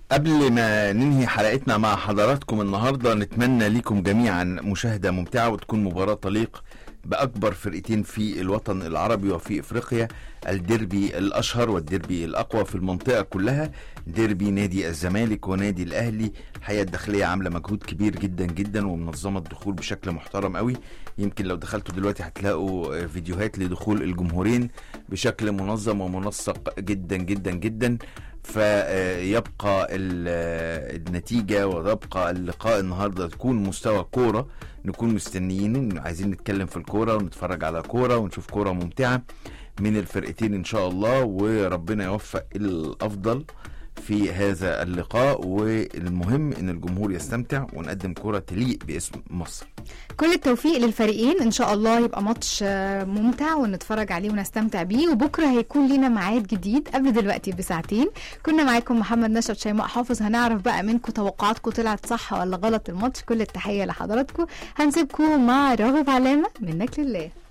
قبل ما ننهي حلقتنا مع حضراتكم النهارده نتمنى لكم جميعا مشاهده ممتعه وتكون مباراه تليق باكبر فرقتين في الوطن العربي وفي افريقيا الديربي الاشهر والديربي الاقوى في المنطقه كلها ديربي نادي الزمالك ونادي الاهلي الحقيقه الداخليه عامله مجهود كبير جدا جدا ومنظمه الدخول بشكل محترم قوي يمكن لو دخلتوا دلوقتي هتلاقوا فيديوهات لدخول الجمهورين بشكل منظم ومنسق جدا جدا جدا فيبقى النتيجة ويبقى اللقاء النهاردة تكون مستوى كورة نكون مستنيين عايزين نتكلم في الكورة ونتفرج على كورة ونشوف كورة ممتعة من الفرقتين إن شاء الله وربنا يوفق الأفضل في هذا اللقاء والمهم ان الجمهور يستمتع ونقدم كرة تليق باسم مصر كل التوفيق للفريقين ان شاء الله يبقى ماتش ممتع ونتفرج عليه ونستمتع بيه وبكره هيكون لينا ميعاد جديد قبل دلوقتي بساعتين كنا معاكم محمد نشط شيماء حافظ هنعرف بقى منكم توقعاتكم طلعت صح ولا غلط الماتش كل التحيه لحضراتكم هنسيبكم مع راغب علامه منك لله